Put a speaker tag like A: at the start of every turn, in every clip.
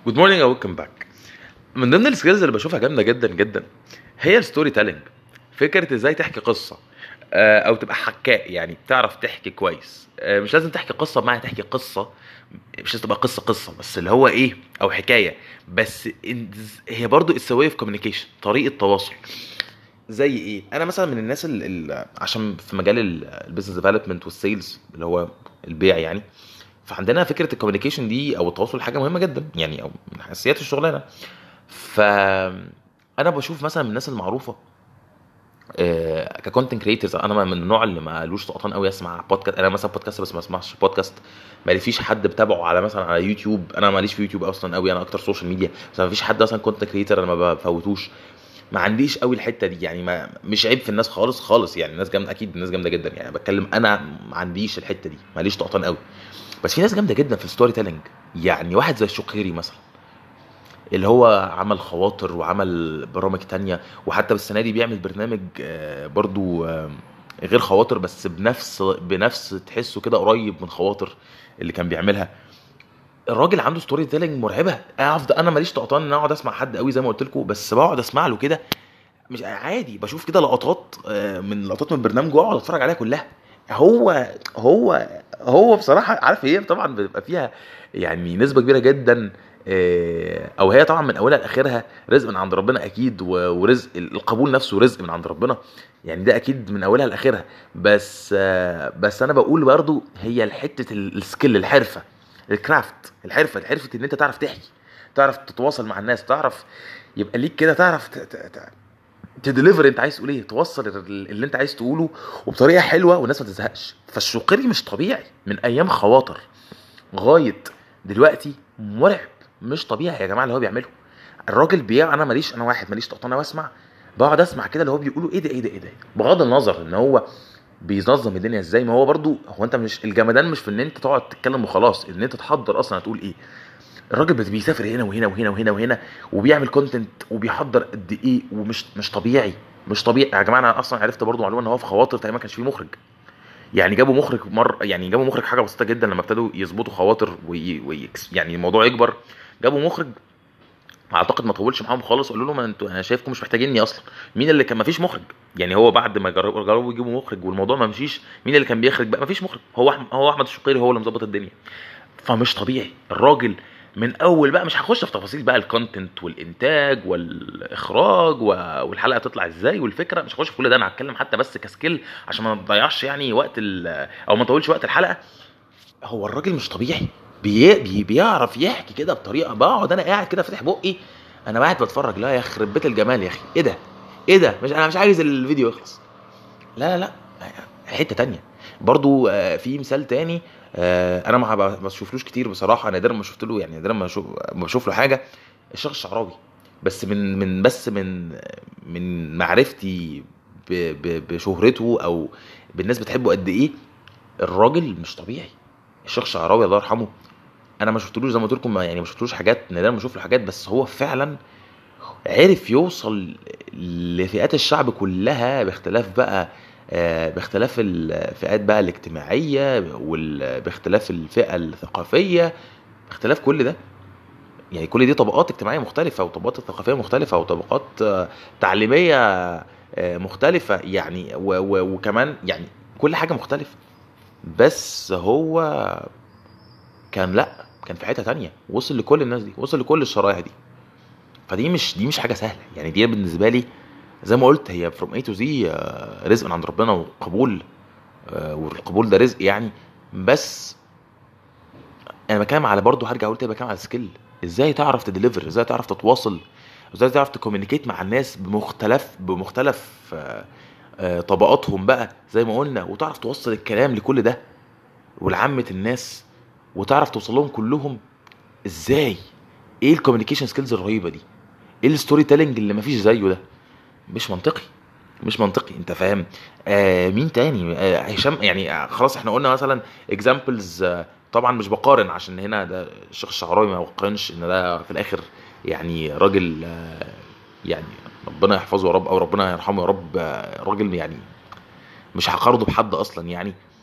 A: جود مورنينج ويلكم باك من ضمن السكيلز اللي بشوفها جامده جدا جدا هي الستوري تيلينج فكره ازاي تحكي قصه آه، او تبقى حكاء يعني بتعرف تحكي كويس آه، مش لازم تحكي قصه بمعنى تحكي قصه مش لازم تبقى قصه قصه بس اللي هو ايه او حكايه بس إن- هي برضو اتس واي اوف كوميونيكيشن طريقه تواصل زي ايه انا مثلا من الناس اللي عشان في مجال البيزنس ديفلوبمنت والسيلز اللي هو البيع يعني فعندنا فكره الكوميونيكيشن دي او التواصل حاجه مهمه جدا يعني او من اساسيات الشغلانه ف انا بشوف مثلا من الناس المعروفه ككونتنت كريترز انا من النوع اللي مالوش طقطان قوي اسمع بودكاست انا مثلا بودكاست بس ما اسمعش بودكاست ما فيش حد بتابعه على مثلا على يوتيوب انا ماليش في يوتيوب اصلا قوي انا اكتر سوشيال ميديا بس ما فيش حد مثلا كونتنت كريتر انا ما بفوتوش ما عنديش قوي الحته دي يعني ما مش عيب في الناس خالص خالص يعني الناس جامده اكيد الناس جامده جدا يعني بتكلم انا ما عنديش الحته دي ماليش طقطان قوي بس في ناس جامده جدا في الستوري تيلينج يعني واحد زي الشقيري مثلا اللي هو عمل خواطر وعمل برامج تانية وحتى السنه دي بيعمل برنامج آه، برضو آه، غير خواطر بس بنفس بنفس تحسه كده قريب من خواطر اللي كان بيعملها الراجل عنده ستوري تيلينج مرعبه افضل انا ماليش طقطان ان أنا اقعد اسمع حد قوي زي ما قلت لكم بس بقعد اسمع له كده مش عادي بشوف كده لقطات آه، من لقطات من برنامجه واقعد اتفرج عليها كلها هو هو هو بصراحه عارف ايه طبعا بيبقى فيها يعني نسبه كبيره جدا آه، او هي طبعا من اولها لاخرها رزق من عند ربنا اكيد و- ورزق القبول نفسه رزق من عند ربنا يعني ده اكيد من اولها لاخرها بس آه، بس انا بقول برضو هي حته السكيل الحرفه الكرافت الحرفه الحرفه ان انت تعرف تحكي تعرف تتواصل مع الناس تعرف يبقى ليك كده تعرف ت- ت- ت- تديليفر انت عايز تقول ايه توصل ال- اللي انت عايز تقوله وبطريقه حلوه والناس ما تزهقش فالشقيري مش طبيعي من ايام خواطر لغايه دلوقتي مرعب مش طبيعي يا جماعه اللي هو بيعمله الراجل بيع انا ماليش انا واحد ماليش طقطان انا واسمع بقعد اسمع كده اللي هو بيقوله ايه ده ايه ده ايه ده بغض النظر ان هو بينظم الدنيا ازاي ما هو برضو هو انت مش الجمدان مش في ان انت تقعد تتكلم وخلاص ان انت تحضر اصلا هتقول ايه الراجل بس بيسافر هنا وهنا وهنا وهنا وهنا وبيعمل كونتنت وبيحضر قد ايه ومش مش طبيعي مش طبيعي يا جماعه انا اصلا عرفت برضو معلومه ان هو في خواطر تقريبا ما كانش فيه مخرج يعني جابوا مخرج مر يعني جابوا مخرج حاجه بسيطه جدا لما ابتدوا يظبطوا خواطر وي... وي... يعني الموضوع يكبر جابوا مخرج اعتقد ما طولش معاهم خالص قالوا لهم انتوا انا شايفكم مش محتاجيني اصلا مين اللي كان ما فيش مخرج يعني هو بعد ما جربوا جربوا يجيبوا مخرج والموضوع ما مشيش مين اللي كان بيخرج بقى ما فيش مخرج هو أحمد هو احمد الشقيري هو اللي مظبط الدنيا فمش طبيعي الراجل من اول بقى مش هخش في تفاصيل بقى الكونتنت والانتاج والاخراج و- والحلقه تطلع ازاي والفكره مش هخش في كل ده انا هتكلم حتى بس كسكيل عشان ما نضيعش يعني وقت ال- او ما نطولش وقت الحلقه هو الراجل مش طبيعي بي بي بيعرف يحكي كده بطريقه بقعد انا قاعد كده فاتح بقي انا قاعد بتفرج لا يخرب بيت الجمال يا اخي ايه ده ايه ده مش انا مش عايز الفيديو يخلص لا لا لا حته تانية برضو آه، في مثال تاني آه، انا ما ما بشوفلوش كتير بصراحه نادرا ما شفت له يعني نادرا ما اشوف ما بشوف له حاجه الشيخ الشعراوي بس من من بس من من معرفتي ب- ب- بشهرته او بالناس بتحبه قد ايه الراجل مش طبيعي الشيخ الشعراوي الله يرحمه انا ما شفتلوش زي ما قلت لكم ما- يعني ما شفتلوش حاجات نادرا ما اشوف له حاجات بس هو فعلا عرف يوصل لفئات الشعب كلها باختلاف بقى آه، باختلاف الفئات بقى الاجتماعية وال- باختلاف الفئة الثقافية باختلاف كل ده يعني كل دي طبقات اجتماعية مختلفة وطبقات ثقافية مختلفة وطبقات آه، تعليمية آه، مختلفة يعني و- و- وكمان يعني كل حاجة مختلفة بس هو كان لا كان في حتة تانية وصل لكل الناس دي وصل لكل الشرايح دي فدي مش دي مش حاجه سهله يعني دي بالنسبه لي زي ما قلت هي فروم اي تو زي رزق من عند ربنا وقبول آه، والقبول ده رزق يعني بس انا بتكلم على برضه هرجع اقول تاني بتكلم على سكيل ازاي تعرف تديليفر ازاي تعرف تتواصل ازاي تعرف تكومينيكيت مع الناس بمختلف بمختلف آه، آه، طبقاتهم بقى زي ما قلنا وتعرف توصل الكلام لكل ده ولعامه الناس وتعرف توصل لهم كلهم ازاي ايه الكوميونيكيشن سكيلز الرهيبه دي ايه الستوري تيلينج اللي مفيش زيه ده مش منطقي مش منطقي انت فاهم آه مين تاني آه هشام يعني آه خلاص احنا قلنا مثلا اكزامبلز آه طبعا مش بقارن عشان هنا ده الشيخ الشعراوي ما بقارنش ان ده في الاخر يعني راجل آه يعني ربنا يحفظه يا رب او ربنا يرحمه يا رب آه راجل يعني مش هقارنه بحد اصلا يعني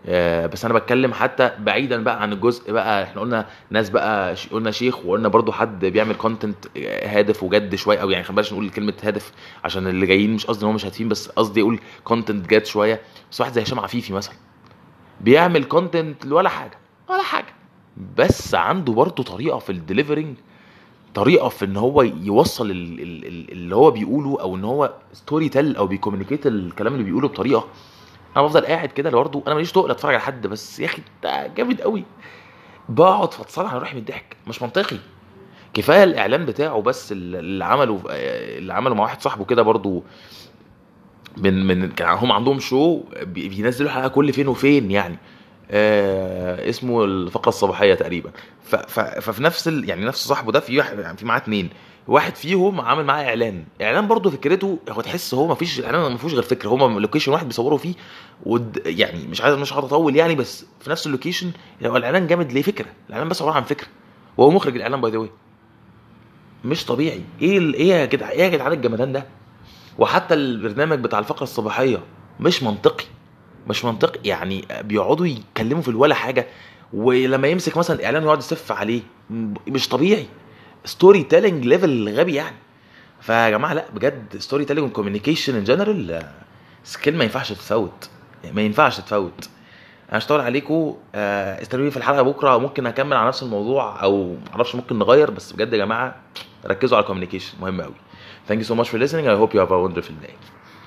A: آه، بس انا بتكلم حتى بعيدا بقى عن الجزء بقى احنا قلنا ناس بقى ش- قلنا شيخ وقلنا برضو حد بيعمل كونتنت هادف وجد شويه او يعني خلينا نقول كلمه هادف عشان اللي جايين مش قصدي ان هم مش هادفين بس قصدي اقول كونتنت جاد شويه بس واحد زي هشام عفيفي مثلا بيعمل كونتنت ولا حاجه ولا حاجه بس عنده برضو طريقه في الدليفرنج طريقه في ان هو يوصل ال- ال- ال- اللي هو بيقوله او ان هو ستوري تيل او بيكومينيكيت الكلام اللي بيقوله بطريقه انا بفضل قاعد كده برضه انا ماليش تقل اتفرج على حد بس يا اخي ده جامد قوي بقعد فاتصل على روحي من الضحك مش منطقي كفايه الاعلان بتاعه بس اللي عمله اللي عمله مع واحد صاحبه كده برضه من من كان هم عندهم شو بي- بينزلوا حلقه كل فين وفين يعني آه اسمه الفقره الصباحيه تقريبا ف ف ففي نفس ال يعني نفس صاحبه ده في واحد يعني في معاه اتنين واحد فيهم عامل معاه اعلان اعلان برضه فكرته هو تحس هو ما فيش الاعلان ما فيهوش غير فكره هما لوكيشن واحد بيصوروا فيه ود يعني مش عايز مش هقعد اطول يعني بس في نفس اللوكيشن هو الاعلان جامد ليه فكره الاعلان بس عباره عن فكره وهو مخرج الاعلان باي ذا واي مش طبيعي ايه ال- ايه يا جدع ايه يا جدعان الجمدان ده وحتى البرنامج بتاع الفقره الصباحيه مش منطقي مش منطقي يعني بيقعدوا يتكلموا في الولا حاجه ولما يمسك مثلا الاعلان ويقعد يسف عليه م- مش طبيعي ستوري تيلينج ليفل غبي يعني فيا جماعه لا بجد ستوري تيلينج وكوميونيكيشن ان جنرال سكيل ما ينفعش تتفوت ما ينفعش تتفوت انا مش هطول عليكم آه، استنوني في الحلقه بكره ممكن اكمل على نفس الموضوع او معرفش ممكن نغير بس بجد يا جماعه ركزوا على الكوميونيكيشن مهم قوي Thank you so much for listening. I hope you have a wonderful day.